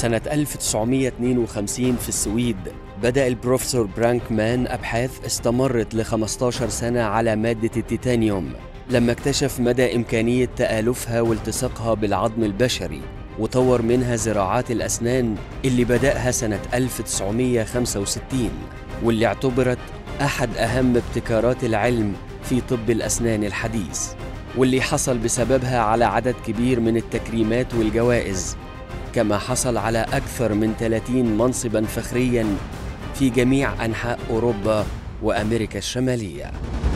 سنة 1952 في السويد بدأ البروفيسور برانك مان أبحاث استمرت ل 15 سنة على مادة التيتانيوم لما اكتشف مدى إمكانية تآلفها والتصاقها بالعظم البشري وطور منها زراعات الأسنان اللي بدأها سنة 1965 واللي اعتبرت أحد أهم ابتكارات العلم في طب الأسنان الحديث واللي حصل بسببها على عدد كبير من التكريمات والجوائز كما حصل على أكثر من 30 منصبا فخريا في جميع أنحاء أوروبا وأمريكا الشمالية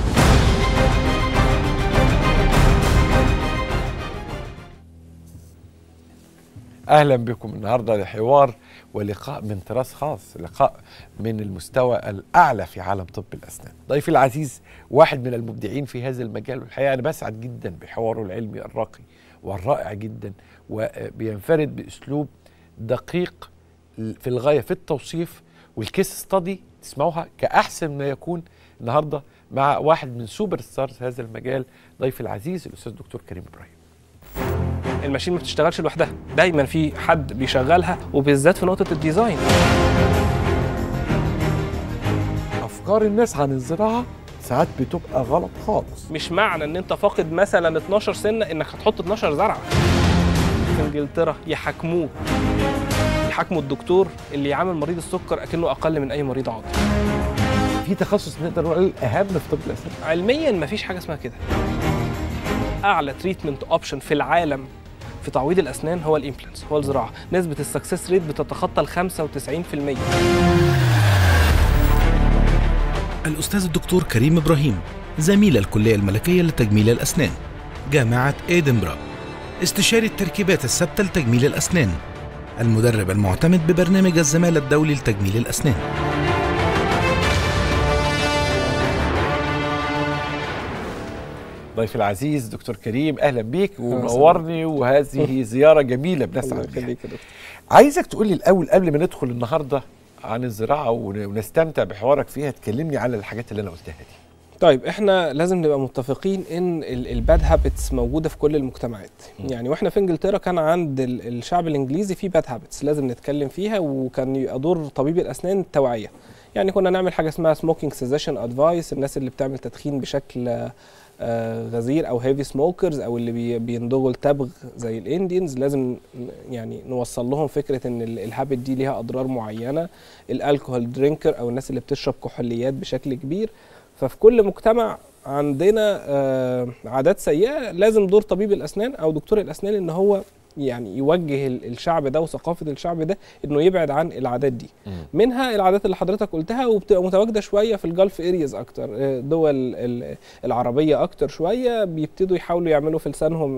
اهلا بكم النهارده لحوار ولقاء من طراز خاص لقاء من المستوى الاعلى في عالم طب الاسنان ضيفي العزيز واحد من المبدعين في هذا المجال والحقيقه انا بسعد جدا بحواره العلمي الراقي والرائع جدا وبينفرد باسلوب دقيق في الغايه في التوصيف والكيس ستادي تسمعوها كاحسن ما يكون النهارده مع واحد من سوبر ستارز هذا المجال ضيفي العزيز الاستاذ الدكتور كريم ابراهيم الماشين ما بتشتغلش لوحدها دايما في حد بيشغلها وبالذات في نقطه الديزاين افكار الناس عن الزراعه ساعات بتبقى غلط خالص مش معنى ان انت فاقد مثلا 12 سنه انك هتحط 12 زرعه في انجلترا يحاكموه يحاكموا الدكتور اللي يعامل مريض السكر اكنه اقل من اي مريض عاطل في تخصص نقدر نقول اهم في طب الاسنان علميا مفيش حاجه اسمها كده اعلى تريتمنت اوبشن في العالم في تعويض الاسنان هو الامبلانتس هو الزراعه نسبه السكسس ريت بتتخطى ال 95% الأستاذ الدكتور كريم إبراهيم زميل الكلية الملكية لتجميل الأسنان جامعة إيدنبرا استشاري التركيبات الثابتة لتجميل الأسنان المدرب المعتمد ببرنامج الزمالة الدولي لتجميل الأسنان ضيفي العزيز دكتور كريم اهلا بيك ومنورني وهذه زياره جميله بنسعد بيها عايزك تقول لي الاول قبل ما ندخل النهارده عن الزراعه ونستمتع بحوارك فيها تكلمني على الحاجات اللي انا قلتها دي طيب احنا لازم نبقى متفقين ان الباد هابتس موجوده في كل المجتمعات م. يعني واحنا في انجلترا كان عند الشعب الانجليزي في باد هابتس لازم نتكلم فيها وكان يبقى دور طبيب الاسنان التوعيه يعني كنا نعمل حاجه اسمها سموكينج سيزيشن ادفايس الناس اللي بتعمل تدخين بشكل آه غزير او هيفي سموكرز او اللي بي بيندغوا التبغ زي الاندينز لازم يعني نوصل لهم فكره ان الهابت دي ليها اضرار معينه الالكوهول درينكر او الناس اللي بتشرب كحوليات بشكل كبير ففي كل مجتمع عندنا آه عادات سيئه لازم دور طبيب الاسنان او دكتور الاسنان ان هو يعني يوجه الشعب ده وثقافه الشعب ده انه يبعد عن العادات دي م. منها العادات اللي حضرتك قلتها وبتبقى متواجده شويه في الجلف ارياز اكتر دول العربيه اكتر شويه بيبتدوا يحاولوا يعملوا في لسانهم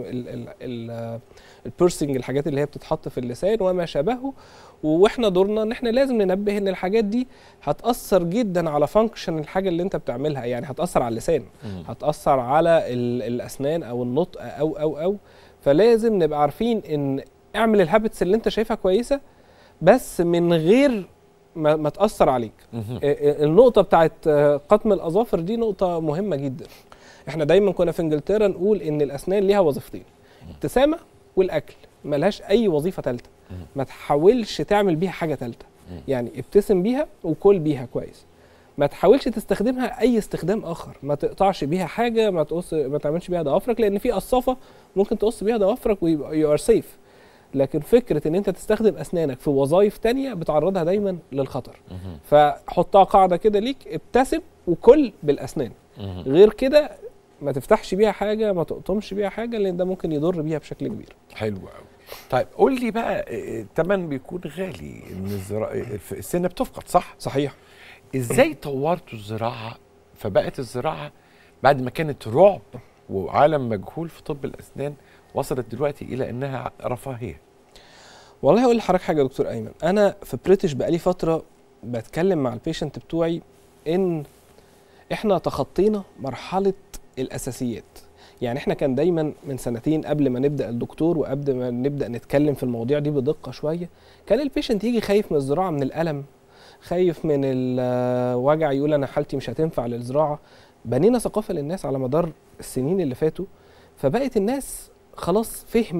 البيرسنج الحاجات اللي هي بتتحط في اللسان وما شابهه واحنا دورنا ان احنا لازم ننبه ان الحاجات دي هتاثر جدا على فانكشن الحاجه اللي انت بتعملها يعني هتاثر على اللسان م. هتاثر على الاسنان او النطق او او او فلازم نبقى عارفين ان اعمل الهابتس اللي انت شايفها كويسه بس من غير ما, ما تاثر عليك النقطه بتاعت قطم الاظافر دي نقطه مهمه جدا احنا دايما كنا في انجلترا نقول ان الاسنان ليها وظيفتين ابتسامه والاكل ملهاش اي وظيفه ثالثه ما تحاولش تعمل بيها حاجه ثالثه يعني ابتسم بيها وكل بيها كويس ما تحاولش تستخدمها اي استخدام اخر ما تقطعش بيها حاجه ما تقص ما تعملش بيها ضوافرك لان في قصافه ممكن تقص بيها ضوافرك ويبقى يو ار سيف لكن فكره ان انت تستخدم اسنانك في وظائف تانية بتعرضها دايما للخطر فحطها قاعده كده ليك ابتسم وكل بالاسنان غير كده ما تفتحش بيها حاجه ما تقطمش بيها حاجه لان ده ممكن يضر بيها بشكل كبير حلو قوي طيب قول لي بقى الثمن بيكون غالي ان الزراعه السنه بتفقد صح صحيح ازاي طورتوا الزراعه فبقت الزراعه بعد ما كانت رعب وعالم مجهول في طب الاسنان وصلت دلوقتي الى انها رفاهيه والله هقول لحضرتك حاجه يا دكتور ايمن انا في بريتش بقالي فتره بتكلم مع البيشنت بتوعي ان احنا تخطينا مرحله الاساسيات يعني احنا كان دايما من سنتين قبل ما نبدا الدكتور وقبل ما نبدا نتكلم في المواضيع دي بدقه شويه كان البيشنت يجي خايف من الزراعه من الالم خايف من الوجع يقول انا حالتي مش هتنفع للزراعه بنينا ثقافه للناس على مدار السنين اللي فاتوا فبقت الناس خلاص فهمت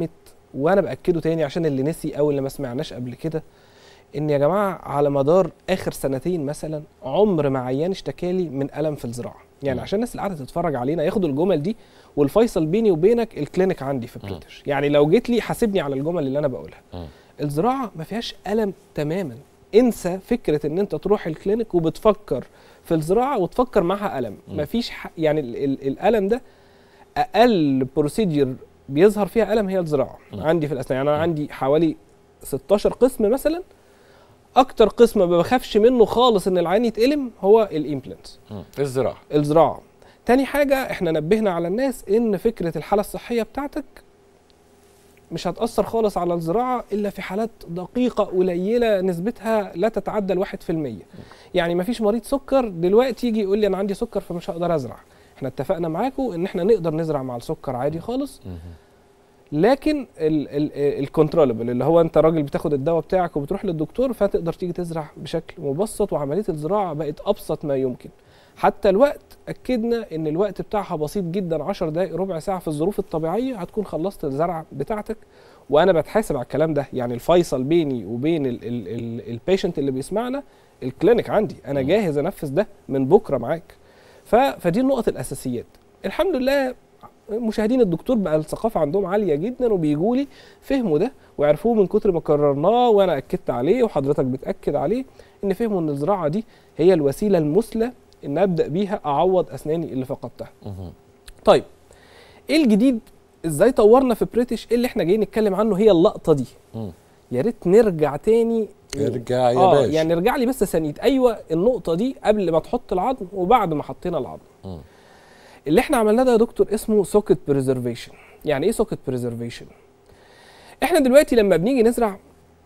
وانا باكده تاني عشان اللي نسي او اللي ما سمعناش قبل كده ان يا جماعه على مدار اخر سنتين مثلا عمر ما عيان اشتكالي من الم في الزراعه يعني مم. عشان الناس اللي قاعده تتفرج علينا ياخدوا الجمل دي والفيصل بيني وبينك الكلينيك عندي في مم. بريتش يعني لو جيت لي حاسبني على الجمل اللي انا بقولها مم. الزراعه ما فيهاش الم تماما انسى فكره ان انت تروح الكلينيك وبتفكر في الزراعه وتفكر معاها الم مم. ما فيش ح... يعني ال... ال... الالم ده اقل بروسيدير بيظهر فيها الم هي الزراعه مم. عندي في الاسنان يعني انا مم. عندي حوالي 16 قسم مثلا اكتر قسم ما بخافش منه خالص ان العين يتألم هو الامبلانتس مم. الزراعه الزراعه تاني حاجه احنا نبهنا على الناس ان فكره الحاله الصحيه بتاعتك مش هتأثر خالص على الزراعة إلا في حالات دقيقة قليلة نسبتها لا تتعدى الواحد في المية يعني مفيش مريض سكر دلوقتي يجي يقول لي أنا عندي سكر فمش هقدر أزرع احنا اتفقنا معاكم ان احنا نقدر نزرع مع السكر عادي خالص مم. لكن الكنترولبل اللي هو انت راجل بتاخد الدواء بتاعك وبتروح للدكتور فتقدر تيجي تزرع بشكل مبسط وعمليه الزراعه بقت ابسط ما يمكن حتى الوقت اكدنا ان الوقت بتاعها بسيط جدا 10 دقائق ربع ساعه في الظروف الطبيعيه هتكون خلصت الزرعه بتاعتك وانا بتحاسب على الكلام ده يعني الفيصل بيني وبين البيشنت اللي بيسمعنا الكلينيك عندي انا مم. جاهز انفذ ده من بكره معاك ف- فدي النقط الاساسيات الحمد لله مشاهدين الدكتور بقى الثقافه عندهم عاليه جدا وبيجوا لي فهموا ده وعرفوه من كتر ما كررناه وانا اكدت عليه وحضرتك بتاكد عليه ان فهموا ان الزراعه دي هي الوسيله المثلى ان ابدا بيها اعوض اسناني اللي فقدتها. مم. طيب ايه الجديد؟ ازاي طورنا في بريتش؟ ايه اللي احنا جايين نتكلم عنه هي اللقطه دي. مم. يا ريت نرجع تاني ارجع يا اه باشا يعني ارجع لي بس ثانيه ايوه النقطه دي قبل ما تحط العظم وبعد ما حطينا العظم. مم. اللي احنا عملناه ده يا دكتور اسمه سوكت بريزرفيشن يعني ايه سوكت بريزرفيشن احنا دلوقتي لما بنيجي نزرع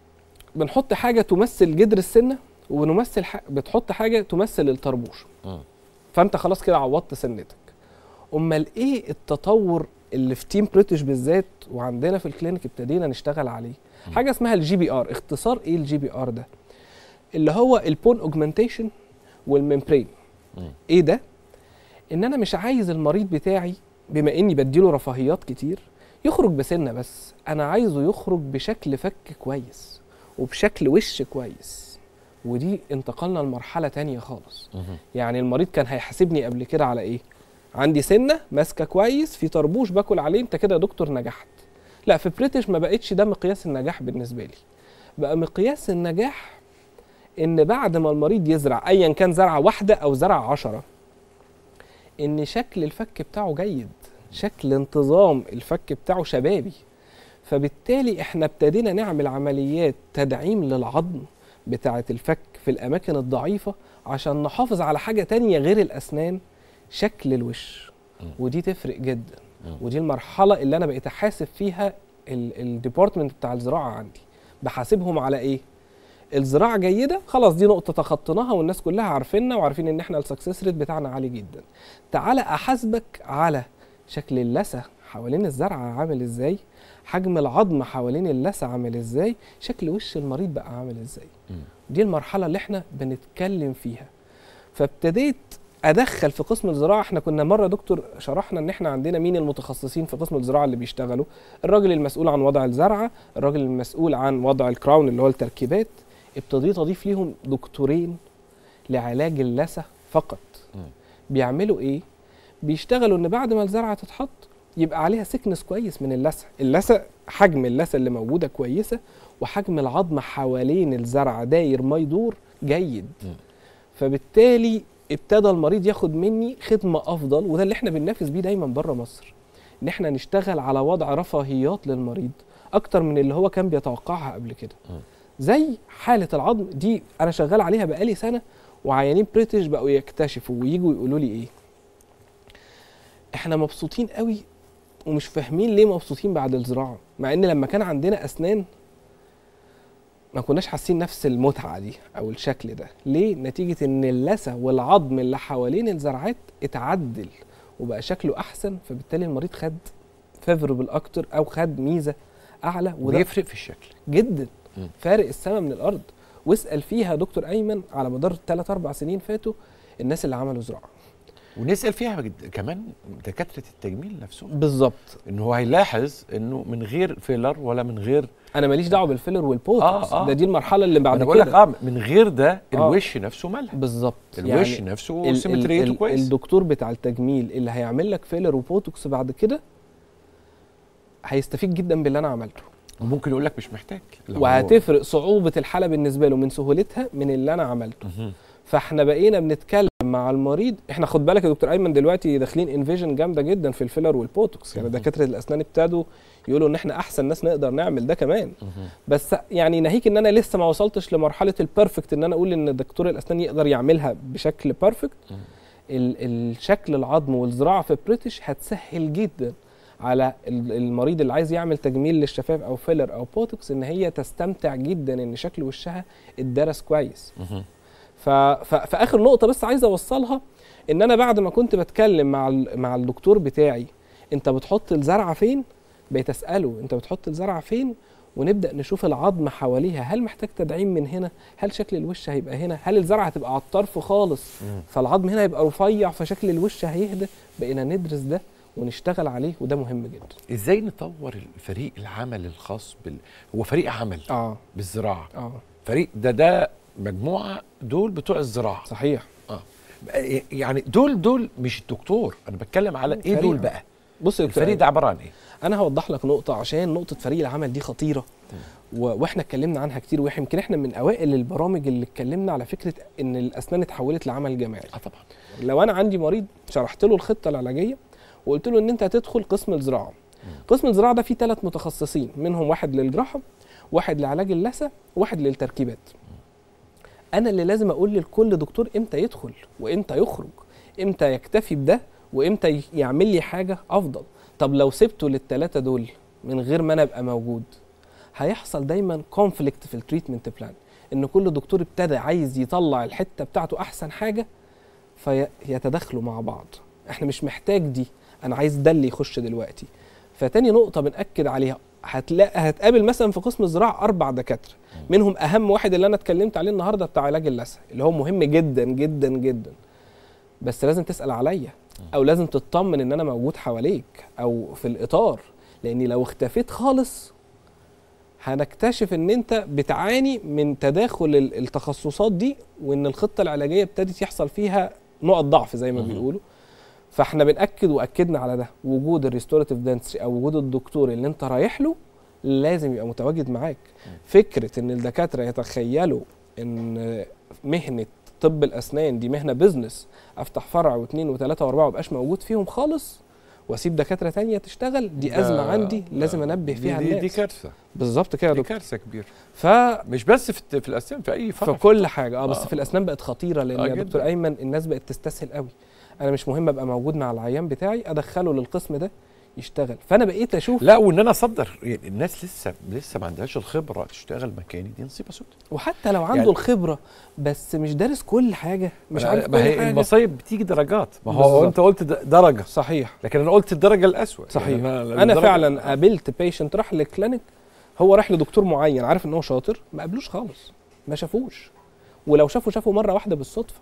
بنحط حاجه تمثل جدر السنه ونمثل ح... بتحط حاجه تمثل الطربوش مم. فانت خلاص كده عوضت سنتك امال ايه التطور اللي في تيم بريتش بالذات وعندنا في الكلينيك ابتدينا نشتغل عليه مم. حاجه اسمها الجي بي ار اختصار ايه الجي بي ار ده اللي هو البون اوجمنتيشن والممبرين مم. ايه ده ان انا مش عايز المريض بتاعي بما اني بديله رفاهيات كتير يخرج بسنه بس انا عايزه يخرج بشكل فك كويس وبشكل وش كويس ودي انتقلنا لمرحله تانية خالص مم. يعني المريض كان هيحاسبني قبل كده على ايه عندي سنه ماسكه كويس في طربوش باكل عليه انت كده يا دكتور نجحت لا في بريتش ما بقتش ده مقياس النجاح بالنسبه لي بقى مقياس النجاح ان بعد ما المريض يزرع ايا كان زرعه واحده او زرعه عشرة ان شكل الفك بتاعه جيد شكل انتظام الفك بتاعه شبابي فبالتالي احنا ابتدينا نعمل عمليات تدعيم للعظم بتاعه الفك في الاماكن الضعيفه عشان نحافظ على حاجه تانية غير الاسنان شكل الوش مم. ودي تفرق جدا مم. ودي المرحله اللي انا بقيت احاسب فيها الديبارتمنت بتاع الزراعه عندي بحاسبهم على ايه الزراعه جيده خلاص دي نقطه تخطيناها والناس كلها عارفيننا وعارفين ان احنا السكسس ريت بتاعنا عالي جدا تعالى احاسبك على شكل اللثه حوالين الزرعه عامل ازاي حجم العظم حوالين اللثه عامل ازاي شكل وش المريض بقى عامل ازاي مم. دي المرحله اللي احنا بنتكلم فيها فابتديت ادخل في قسم الزراعه احنا كنا مره دكتور شرحنا ان احنا عندنا مين المتخصصين في قسم الزراعه اللي بيشتغلوا الراجل المسؤول عن وضع الزرعه الراجل المسؤول عن وضع الكراون اللي هو التركيبات ابتديت اضيف ليهم دكتورين لعلاج اللثه فقط مم. بيعملوا ايه بيشتغلوا ان بعد ما الزرعه تتحط يبقى عليها سكنس كويس من اللثه اللثه حجم اللثه اللي موجوده كويسه وحجم العظم حوالين الزرعه داير ما يدور جيد مم. فبالتالي ابتدى المريض ياخد مني خدمه افضل وده اللي احنا بننافس بيه دايما بره مصر ان احنا نشتغل على وضع رفاهيات للمريض اكتر من اللي هو كان بيتوقعها قبل كده مم. زي حاله العظم دي انا شغال عليها بقالي سنه وعيانين بريتش بقوا يكتشفوا ويجوا يقولوا لي ايه احنا مبسوطين قوي ومش فاهمين ليه مبسوطين بعد الزراعه مع ان لما كان عندنا اسنان ما كناش حاسين نفس المتعه دي او الشكل ده ليه نتيجه ان اللثه والعظم اللي حوالين الزرعات اتعدل وبقى شكله احسن فبالتالي المريض خد فيفربل اكتر او خد ميزه اعلى وده بيفرق في الشكل جدا مم. فارق السماء من الارض واسال فيها دكتور ايمن على مدار 3 4 سنين فاتوا الناس اللي عملوا زراعه ونسال فيها جد- كمان دكاتره التجميل نفسهم بالظبط ان هو هيلاحظ انه من غير فيلر ولا من غير انا ماليش دعوه بالفيلر والبوتوكس آه، آه. ده دي المرحله اللي بعد انا بقول لك كده اه من غير ده الوش نفسه ملح بالظبط الوش يعني نفسه ال- ال- سيمتريته ال- كويس الدكتور بتاع التجميل اللي هيعمل لك فيلر وبوتوكس بعد كده هيستفيد جدا باللي انا عملته ممكن يقول لك مش محتاج لو هو- وهتفرق صعوبه الحاله بالنسبه له من سهولتها من اللي انا عملته مهم. فاحنا بقينا بنتكلم مع المريض احنا خد بالك يا دكتور ايمن دلوقتي داخلين انفيجن جامده جدا في الفيلر والبوتوكس يعني مهم. دكاتره الاسنان ابتدوا يقولوا ان احنا احسن ناس نقدر نعمل ده كمان مهم. بس يعني ناهيك ان انا لسه ما وصلتش لمرحله البرفكت ان انا اقول ان دكتور الاسنان يقدر يعملها بشكل بيرفكت مم. الشكل العظم والزراعه في بريتش هتسهل جدا على ال- المريض اللي عايز يعمل تجميل للشفاف او فيلر او بوتوكس ان هي تستمتع جدا ان شكل وشها اتدرس كويس مهم. ف... ف... فاخر نقطه بس عايز اوصلها ان انا بعد ما كنت بتكلم مع ال... مع الدكتور بتاعي انت بتحط الزرعه فين بقيت اساله انت بتحط الزرعه فين ونبدا نشوف العظم حواليها هل محتاج تدعيم من هنا هل شكل الوش هيبقى هنا هل الزرعه هتبقى على الطرف خالص مم. فالعظم هنا هيبقى رفيع فشكل الوش هيهدى بقينا ندرس ده ونشتغل عليه وده مهم جدا ازاي نطور الفريق العمل الخاص بال هو فريق عمل اه بالزراعه اه فريق ده ده مجموعه دول بتوع الزراعه صحيح يعني دول دول مش الدكتور انا بتكلم على ايه فريق. دول بقى بص يا دكتور الفريق ده عباره عن ايه انا هوضح لك نقطه عشان نقطه فريق العمل دي خطيره و... واحنا اتكلمنا عنها كتير ويمكن احنا من اوائل البرامج اللي اتكلمنا على فكره ان الاسنان اتحولت لعمل جماعي اه طبعا لو انا عندي مريض شرحت له الخطه العلاجيه وقلت له ان انت هتدخل قسم الزراعه قسم الزراعه ده فيه ثلاث متخصصين منهم واحد للجراحه واحد لعلاج اللثه وواحد للتركيبات انا اللي لازم اقول لكل دكتور امتى يدخل وامتى يخرج امتى يكتفي بده وامتى ي- يعمل لي حاجه افضل طب لو سبته للثلاثه دول من غير ما انا ابقى موجود هيحصل دايما كونفليكت في التريتمنت بلان ان كل دكتور ابتدى عايز يطلع الحته بتاعته احسن حاجه فيتداخلوا مع بعض احنا مش محتاج دي انا عايز ده اللي يخش دلوقتي فتاني نقطه بنأكد عليها هتلاقي هتقابل مثلا في قسم الزراعه اربع دكاتره منهم اهم واحد اللي انا اتكلمت عليه النهارده بتاع علاج اللثه اللي هو مهم جدا جدا جدا بس لازم تسال عليا او لازم تطمن ان انا موجود حواليك او في الاطار لاني لو اختفيت خالص هنكتشف ان انت بتعاني من تداخل ال- التخصصات دي وان الخطه العلاجيه ابتدت يحصل فيها نقط ضعف زي ما مهم. بيقولوا فاحنا بناكد واكدنا على ده وجود الريستوراتيف دانسري او وجود الدكتور اللي انت رايح له لازم يبقى متواجد معاك فكره ان الدكاتره يتخيلوا ان مهنه طب الاسنان دي مهنه بزنس افتح فرع واثنين وثلاثه واربعه ومبقاش موجود فيهم خالص واسيب دكاتره تانية تشتغل دي ازمه ده- عندي لازم انبه دي- فيها دي, دي الناس كارثه بالظبط كده يا دي دكتور كارثه كبيره ف مش بس في الت- في الاسنان في اي فرع في كل حاجه اه بس آه. في الاسنان بقت خطيره لان آه يا جداً. دكتور ايمن الناس بقت تستسهل قوي انا مش مهم ابقى موجود مع العيان بتاعي ادخله للقسم ده يشتغل فانا بقيت اشوف لا وان انا اصدر يعني الناس لسه لسه ما عندهاش الخبره تشتغل مكاني دي نصيبه سودة وحتى لو عنده يعني- الخبره بس مش دارس كل حاجه مش عارف ما كل هي حاجه المصايب بتيجي درجات ما هو بالظبط. انت قلت د- درجه صحيح لكن انا قلت الدرجه الاسوء صحيح يعني انا, الدرجة- فعلا قابلت بيشنت راح للكلينيك هو راح لدكتور معين عارف ان هو شاطر ما قابلوش خالص ما شافوش ولو شافوا شافوا مره واحده بالصدفه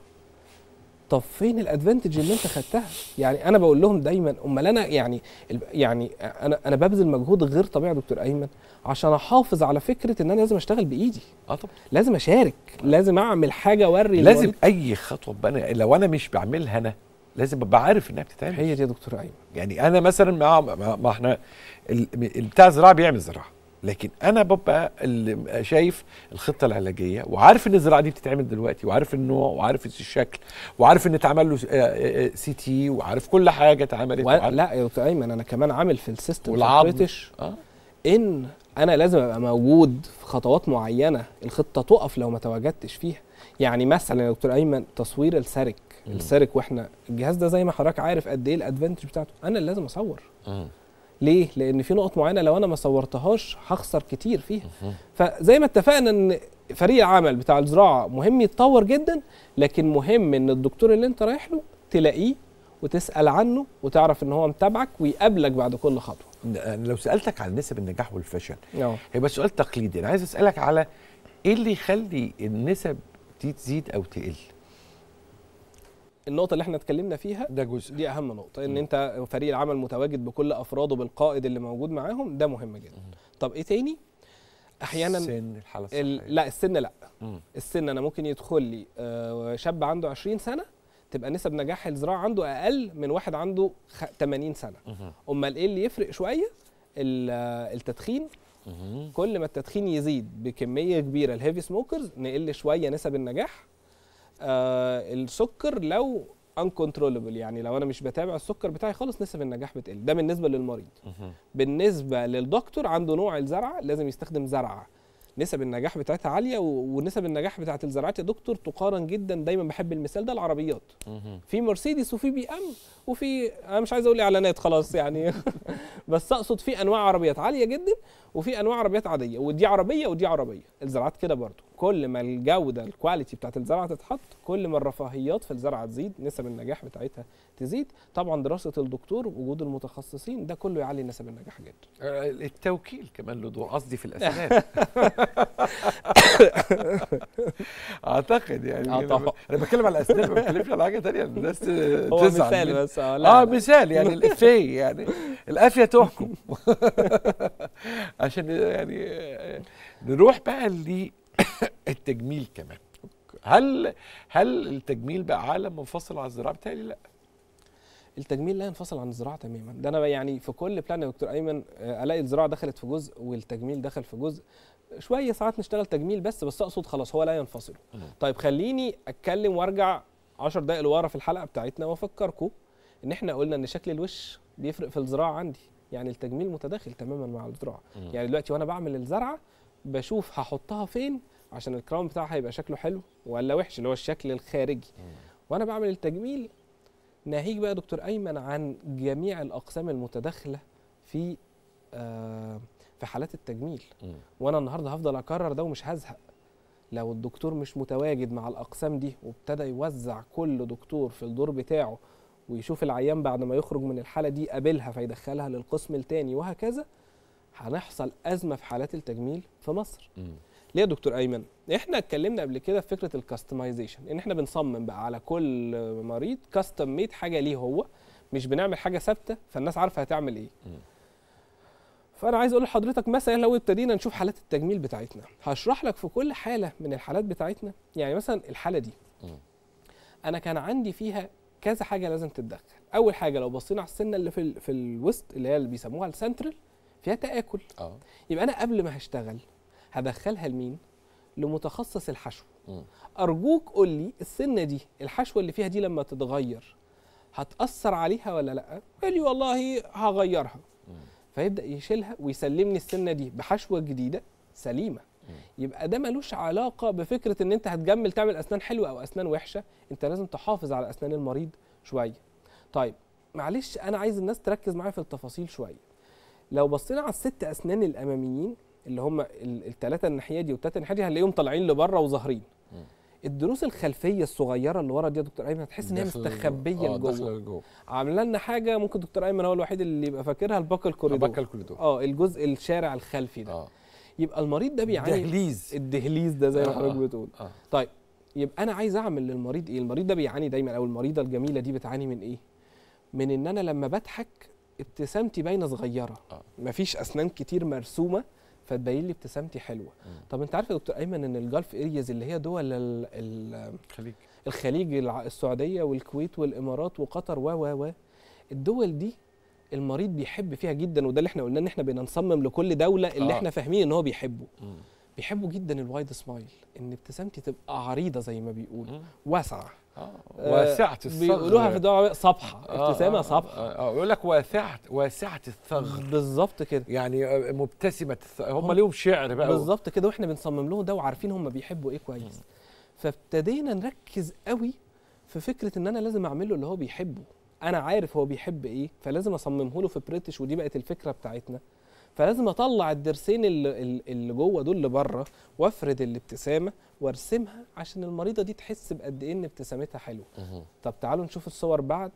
طب فين الادفانتج اللي انت خدتها يعني انا بقول لهم دايما امال انا يعني ال- يعني انا انا ببذل مجهود غير طبيعي يا دكتور ايمن عشان احافظ على فكره ان انا لازم اشتغل بايدي اه طبعا لازم اشارك لازم اعمل حاجه اوري لازم المريض. اي خطوه بقى لو انا مش بعملها انا لازم ابقى عارف انها بتتعمل هي دي يا دكتور ايمن يعني انا مثلا مع ما ما احنا ال- ال- بتاع الزراعه بيعمل زراعه لكن انا ببقى اللي شايف الخطه العلاجيه وعارف ان الزراعه دي بتتعمل دلوقتي وعارف النوع وعارف الشكل وعارف ان اتعمل له سي تي وعارف كل حاجه اتعملت و... وعارف- لا يا دكتور ايمن انا كمان عامل في السيستم والعظم. بريتش اه ان انا لازم ابقى موجود في خطوات معينه الخطه تقف لو ما تواجدتش فيها يعني مثلا يا دكتور ايمن تصوير السرك مم. السرك واحنا الجهاز ده زي ما حضرتك عارف قد ايه الادفانتج بتاعته انا اللي لازم اصور مم. ليه لان في نقط معينه لو انا ما صورتهاش هخسر كتير فيها مم. فزي ما اتفقنا ان فريق العمل بتاع الزراعه مهم يتطور جدا لكن مهم ان الدكتور اللي انت رايح له تلاقيه وتسال عنه وتعرف ان هو متابعك ويقابلك بعد كل خطوه أنا لو سالتك عن نسب النجاح والفشل اه هيبقى سؤال تقليدي انا عايز اسالك على ايه اللي يخلي النسب دي تزيد او تقل النقطه اللي احنا اتكلمنا فيها ده جزء دي اهم نقطه ان مم. انت فريق العمل متواجد بكل افراده بالقائد اللي موجود معاهم ده مهم جدا طب ايه تاني احيانا سن الحاله الصحيه ال... لا السن لا مم. السن انا ممكن يدخل لي آه، شاب عنده 20 سنه تبقى نسب نجاح الزراعه عنده اقل من واحد عنده خ- 80 سنه مهم. امال ايه اللي يفرق شويه ال- آه، التدخين مهم. كل ما التدخين يزيد بكميه كبيره الهيفي سموكرز نقل شويه نسب النجاح آه السكر لو uncontrollable يعني لو انا مش بتابع السكر بتاعي خالص نسب النجاح بتقل ده بالنسبه للمريض مهم. بالنسبه للدكتور عنده نوع الزرعه لازم يستخدم زرعه نسب النجاح بتاعتها عاليه و- ونسب النجاح بتاعت الزراعات يا دكتور تقارن جدا دايما بحب المثال ده العربيات مهم. في مرسيدس وفي بي ام وفي انا مش عايز اقول اعلانات خلاص يعني بس اقصد في انواع عربيات عاليه جدا وفي انواع عربيات عاديه ودي عربيه ودي عربيه الزراعات كده برضو كل ما الجوده الكواليتي بتاعت الزرعه تتحط كل ما الرفاهيات في الزرعه تزيد نسب النجاح بتاعتها تزيد طبعا دراسه الدكتور وجود المتخصصين ده كله يعلي نسب النجاح جدا آه، التوكيل كمان له دور قصدي في الاسنان اعتقد يعني آه، أنا طبعا. ب- انا بتكلم على الاسنان ما بتكلمش على حاجه ثانيه الناس هو تزعل مثال مني. بس اه لا اه لا. مثال يعني الافيه يعني الافيه تحكم عشان يعني آه، نروح بقى للتجميل كمان هل هل التجميل بقى عالم منفصل عن الزراعه بتاعي لا التجميل لا ينفصل عن الزراعه تماما ده انا يعني في كل بلان يا دكتور ايمن آه، الاقي الزراعه دخلت في جزء والتجميل دخل في جزء شويه ساعات نشتغل تجميل بس بس اقصد خلاص هو لا ينفصل مم. طيب خليني اتكلم وارجع 10 دقائق لورا في الحلقه بتاعتنا وافكركم ان احنا قلنا ان شكل الوش بيفرق في الزراعه عندي يعني التجميل متداخل تماما مع الزراعه مم. يعني دلوقتي وانا بعمل الزرعه بشوف هحطها فين عشان الكراون بتاعها يبقى شكله حلو ولا وحش اللي هو الشكل الخارجي وانا بعمل التجميل ناهيك بقى يا دكتور ايمن عن جميع الاقسام المتداخله في آه في حالات التجميل مم. وانا النهارده هفضل اكرر ده ومش هزهق لو الدكتور مش متواجد مع الاقسام دي وابتدى يوزع كل دكتور في الدور بتاعه ويشوف العيان بعد ما يخرج من الحاله دي قابلها فيدخلها للقسم التاني وهكذا هنحصل ازمه في حالات التجميل في مصر مم. ليه يا دكتور ايمن احنا اتكلمنا قبل كده في فكره الكاستمايزيشن ان احنا بنصمم بقى على كل مريض كاستم ميد حاجه ليه هو مش بنعمل حاجه ثابته فالناس عارفه هتعمل ايه مم. فانا عايز اقول لحضرتك مثلا لو ابتدينا نشوف حالات التجميل بتاعتنا هشرح لك في كل حاله من الحالات بتاعتنا يعني مثلا الحاله دي مم. انا كان عندي فيها كذا حاجه لازم تتدخل اول حاجه لو بصينا على السنه اللي في ال- في الوسط اللي هي اللي بيسموها السنترال فيها تاكل اه يبقى انا قبل ما هشتغل هدخلها لمين لمتخصص الحشو مم. ارجوك قول لي السنه دي الحشوه اللي فيها دي لما تتغير هتاثر عليها ولا لا قال لي والله هغيرها مم. فيبدا يشيلها ويسلمني السنه دي بحشوه جديده سليمه يبقى ده ملوش علاقه بفكره ان انت هتجمل تعمل اسنان حلوه او اسنان وحشه انت لازم تحافظ على اسنان المريض شويه طيب معلش انا عايز الناس تركز معايا في التفاصيل شويه لو بصينا على الست اسنان الاماميين اللي هم الثلاثه الناحيه دي والثلاثه الناحيه دي هنلاقيهم طالعين لبره وظاهرين مم. الدروس الخلفيه الصغيره اللي ورا دي يا دكتور ايمن هتحس ان هي داخل مستخبيه آه، لجوه داخله لجوه عامله لنا حاجه ممكن دكتور ايمن هو الوحيد اللي يبقى فاكرها الباكل كوريدور بكل كل دول اه الجزء الشارع الخلفي ده اه يبقى المريض ده بيعاني دهليز الدهليز ده زي ما آه، حضرتك آه. بتقول اه طيب يبقى انا عايز اعمل للمريض ايه المريض ده بيعاني دايما او المريضه الجميله دي بتعاني من ايه من ان انا لما بضحك ابتسامتي باينه صغيره آه. مفيش اسنان كتير مرسومه فتبين لي ابتسامتي حلوه مم. طب انت عارف يا دكتور ايمن ان الجلف ارياز اللي هي دول ال- ال- خليك الخليج الع- السعوديه والكويت والامارات وقطر و و و الدول دي المريض بيحب فيها جدا وده اللي احنا قلنا ان احنا بنصمم لكل دوله اللي آه. احنا فاهمين ان هو بيحبه مم. بيحبوا جدا الوايد سمايل ان ابتسامتي تبقى عريضه زي ما بيقولوا مم. واسعه اه آه، واسعة الثغر بيقولوها في الدول العربيه صفحه آه، ابتسامه آه، صفحه اه آه، يقول لك واسعة واسعة الثغر بالظبط كده يعني آه، مبتسمة الثغر هم هم- ليهم شعر بقى بالظبط كده واحنا بنصمم لهم ده وعارفين هم بيحبوا ايه كويس فابتدينا نركز قوي في فكره ان انا لازم اعمل له اللي هو بيحبه انا عارف هو بيحب ايه فلازم اصممه له في بريتش ودي بقت الفكره بتاعتنا فلازم اطلع الضرسين اللي, اللي- اللي جوه دول لبره وافرد الابتسامه وارسمها عشان المريضه دي تحس بقد ايه ان ابتسامتها حلوه مم. طب تعالوا نشوف الصور بعد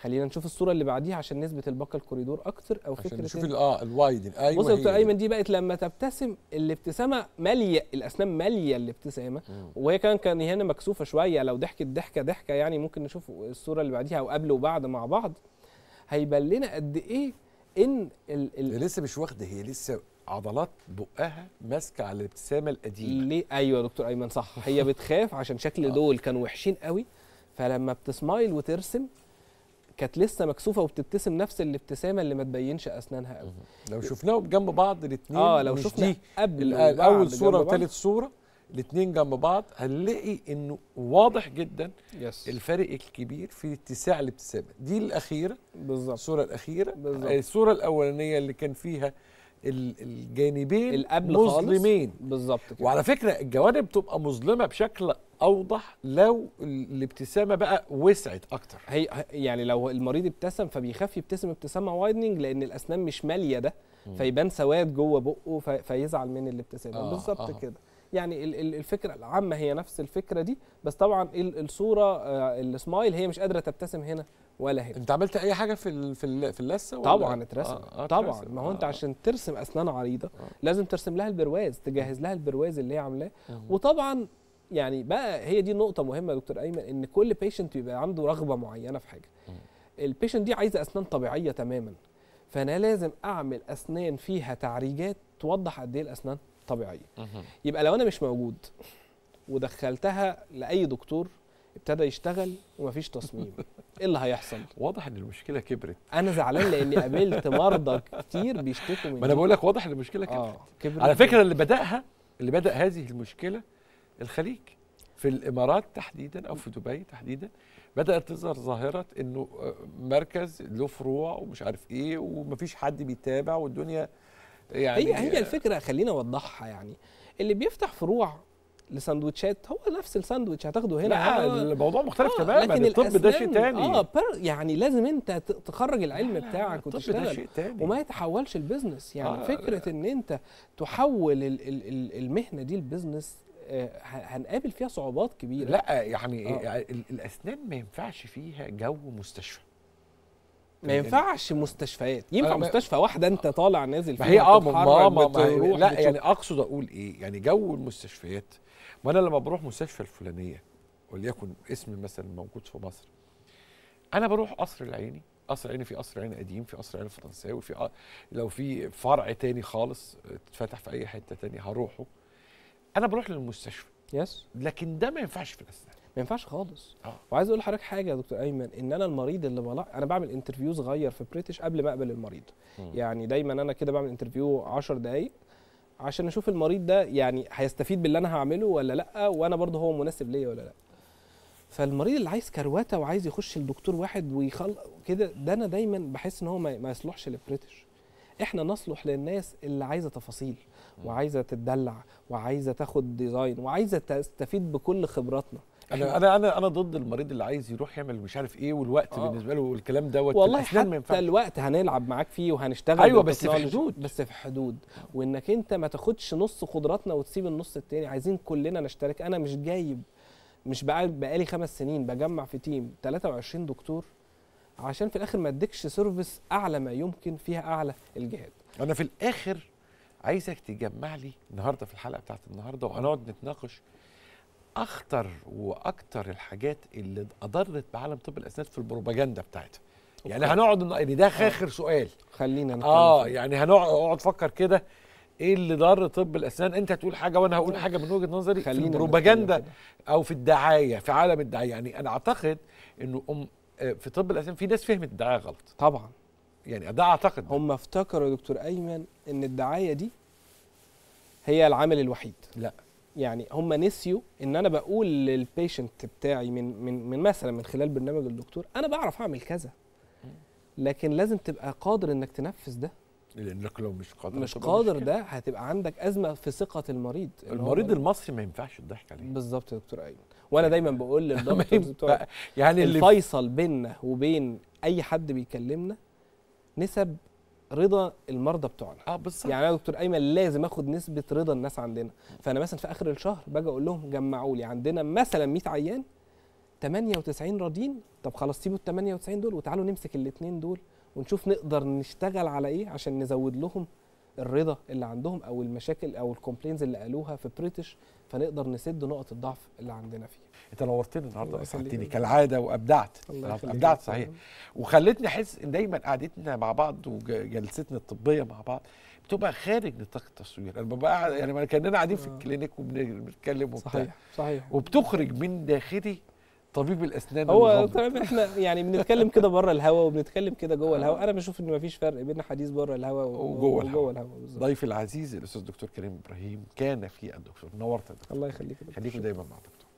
خلينا نشوف الصوره اللي بعديها عشان نثبت البقى الكوريدور اكتر او عشان فكره نشوف إن- ال- اه الوايدن ايوه بص يا هي دكتور دي. ايمن دي بقت لما تبتسم الابتسامه ماليه الاسنان ماليه الابتسامه وهي كان كان هنا مكسوفه شويه لو ضحكت ضحكه ضحكه يعني ممكن نشوف الصوره اللي بعديها او قبل وبعد مع بعض هيبان لنا قد ايه ان ال هي ال لسه مش واخده هي لسه عضلات بقها ماسكه على الابتسامه القديمه ليه ايوه يا دكتور ايمن صح هي بتخاف عشان شكل دول كانوا وحشين قوي فلما بتسمايل وترسم كانت لسه مكسوفه وبتبتسم نفس الابتسامه اللي ما تبينش اسنانها قوي لو شفناهم جنب بعض الاثنين اه لو مش شفنا دي قبل ال- وبعد اول جنب صوره بعض. وثالث صوره الاثنين جنب بعض هنلاقي انه واضح جدا يس الفرق الكبير في اتساع الابتسامه دي الاخيره بالظبط الصوره الاخيره بالظبط. الصوره الاولانيه اللي كان فيها ال- الجانبين القبل خالص مظلمين بالظبط كده وعلى فكره الجوانب تبقى مظلمه بشكل اوضح لو ال- الابتسامه بقى وسعت اكتر هي هي- يعني لو المريض ابتسم فبيخاف يبتسم ابتسامه وايدنج لان الاسنان مش ماليه ده فيبان سواد جوه بقه في في من الابتسامه آه، بالظبط آه. كده يعني ال- ال- الفكره العامه هي نفس الفكره دي بس طبعا ال- الصوره آه، السمايل هي مش قادره تبتسم هنا ولا هنا انت عملت اي حاجه في ال- في ال- في اللثه ولا؟ طبعا اترسم آه، آه، طبعا اترسم. ما هو انت آه. عشان ترسم اسنان عريضه آه. لازم ترسم لها البرواز تجهز لها البرواز اللي هي عاملاه مم. وطبعا يعني بقى هي دي نقطة مهمة يا دكتور أيمن إن كل بيشنت بيبقى عنده رغبة معينة في حاجة. البيشنت دي عايزة أسنان طبيعية تماما. فأنا لازم أعمل أسنان فيها تعريجات توضح قد إيه الأسنان طبيعية. مهم. يبقى لو أنا مش موجود ودخلتها لأي دكتور ابتدى يشتغل ومفيش تصميم ايه اللي هيحصل؟ واضح ان المشكله كبرت انا زعلان لاني قابلت مرضى كتير بيشتكوا من ما انا دي. بقول لك واضح ان المشكله كبرت اه كبرت على فكره اللي بداها اللي بدا هذه المشكله الخليج في الامارات تحديدا او في دبي تحديدا بدات تظهر ظاهره انه آه، مركز له فروع ومش عارف ايه ومفيش حد بيتابع والدنيا يعني هي هي الفكره خلينا اوضحها يعني اللي بيفتح فروع لساندوتشات هو نفس الساندوتش هتاخده هنا لا هو- الموضوع مختلف آه، تماما لكن الطب ده شيء الأسنان- تاني اه بر يعني لازم انت ت- تخرج العلم لا، لا، بتاعك الطب ده وتشتغل شيء تاني وما يتحولش البيزنس يعني آه، آه فكره ان انت تحول ال ال ال المهنه دي لبيزنس آه ه- هنقابل فيها صعوبات كبيره لا يعني آه. يعني ال- الاسنان ما ينفعش فيها جو مستشفى ما ينفعش مستشفيات ينفع آه، ما- مستشفى واحده انت طالع نازل ما فيها هي اه ما بتتحرك، ما ما بتروح، لا بتشوف. يعني اقصد اقول ايه يعني جو المستشفيات وانا لما بروح مستشفى الفلانيه وليكن اسم مثلا موجود في مصر انا بروح قصر العيني قصر العيني في قصر عيني قديم في قصر عيني فرنساوي في آه، لو في فرع تاني خالص اتفتح في اي حته تانية هروحه انا بروح للمستشفى يس لكن ده ما ينفعش في الاسنان ما ينفعش خالص آه. وعايز اقول لحضرتك حاجه يا دكتور ايمن ان انا المريض اللي بلا انا بعمل انترفيو صغير في بريتش قبل ما اقبل المريض مم. يعني دايما انا كده بعمل انترفيو 10 دقائق عشان اشوف المريض ده يعني هيستفيد باللي انا هعمله ولا لا وانا برضه هو مناسب ليا ولا لا فالمريض اللي عايز كروته وعايز يخش لدكتور واحد ويخل كده ده انا دايما بحس ان هو ما ما يصلحش للبريتش احنا نصلح للناس اللي عايزه تفاصيل وعايزه تتدلع وعايزه تاخد ديزاين وعايزه تستفيد بكل خبراتنا انا انا انا انا ضد المريض اللي عايز يروح يعمل مش عارف ايه والوقت آه. بالنسبه له والكلام دوت والله الأسنان ما حتى ينفعش. الوقت هنلعب معاك فيه وهنشتغل أيوة، بس في بالتكنولوجي، حدود. بس في حدود وانك انت ما تاخدش نص قدراتنا وتسيب النص التاني عايزين كلنا نشترك انا مش جايب مش بقى بقالي خمس سنين بجمع في تيم 23 دكتور عشان في الاخر ما اديكش سيرفيس اعلى ما يمكن فيها اعلى الجهات انا في الاخر عايزك تجمع لي النهارده في الحلقه بتاعت النهارده وهنقعد نتناقش اخطر واكتر الحاجات اللي اضرت بعالم طب الاسنان في البروباجندا بتاعتها يعني أوكي. هنقعد ن- يعني ده اخر سؤال خلينا نتكلم اه فيه. يعني هنقعد اقعد افكر كده ايه اللي ضر طب الاسنان انت هتقول حاجه وانا هقول حاجه من وجهه نظري في خلينا البروباجندا نتكلم او في الدعايه في عالم الدعايه يعني انا اعتقد انه أم آه، في طب الاسنان في ناس فهمت الدعايه غلط طبعا يعني ده اعتقد ده. هم افتكروا يا دكتور ايمن ان الدعايه دي هي العامل الوحيد لا يعني هم نسيوا ان انا بقول للبيشنت بتاعي من من من مثلا من خلال برنامج الدكتور انا بعرف اعمل كذا لكن لازم تبقى قادر انك تنفذ ده لانك لو مش قادر مش تبقى قادر مشكلة. ده هتبقى عندك ازمه في ثقه المريض إن هو المريض مريض. المصري ما ينفعش الضحك عليه بالظبط يا دكتور ايمن وانا دايما بقول ما للدكتور ينفع- يعني اللي الفيصل بيننا وبين اي حد بيكلمنا نسب رضا المرضى بتوعنا اه بالظبط يعني انا يا دكتور ايمن لازم اخد نسبه رضا الناس عندنا فانا مثلا في اخر الشهر باجي اقول لهم جمعوا لي عندنا مثلا 100 عيان 98 راضيين طب خلاص سيبوا ال 98 دول وتعالوا نمسك الاثنين دول ونشوف نقدر نشتغل على ايه عشان نزود لهم الرضا اللي عندهم او المشاكل او الكومبلينز اللي قالوها في بريتش فنقدر نسد نقط الضعف اللي عندنا فيها انت نورتني النهارده الله واسعدتني يخليك. كالعاده وابدعت الله يخليك. ابدعت صحيح وخلتني احس ان دايما قعدتنا مع بعض وجلستنا الطبيه مع بعض بتبقى خارج نطاق التصوير انا ببقى قاعد- يعني ما كاننا قاعدين في آه. الكلينيك وبنتكلم وبتاع صحيح صحيح وبتخرج من داخلي طبيب الاسنان هو الغامض. طبعا احنا يعني بنتكلم كده بره الهوا وبنتكلم كده جوه الهوا انا بشوف ان مفيش فرق بين حديث بره الهوا وجوه الهوا. وجوه الهوا بالظبط ضيفي العزيز الاستاذ دكتور كريم ابراهيم كان في الدكتور نورت يا دكتور الله يخليك يا دكتور. خليكم دايما مع دكتور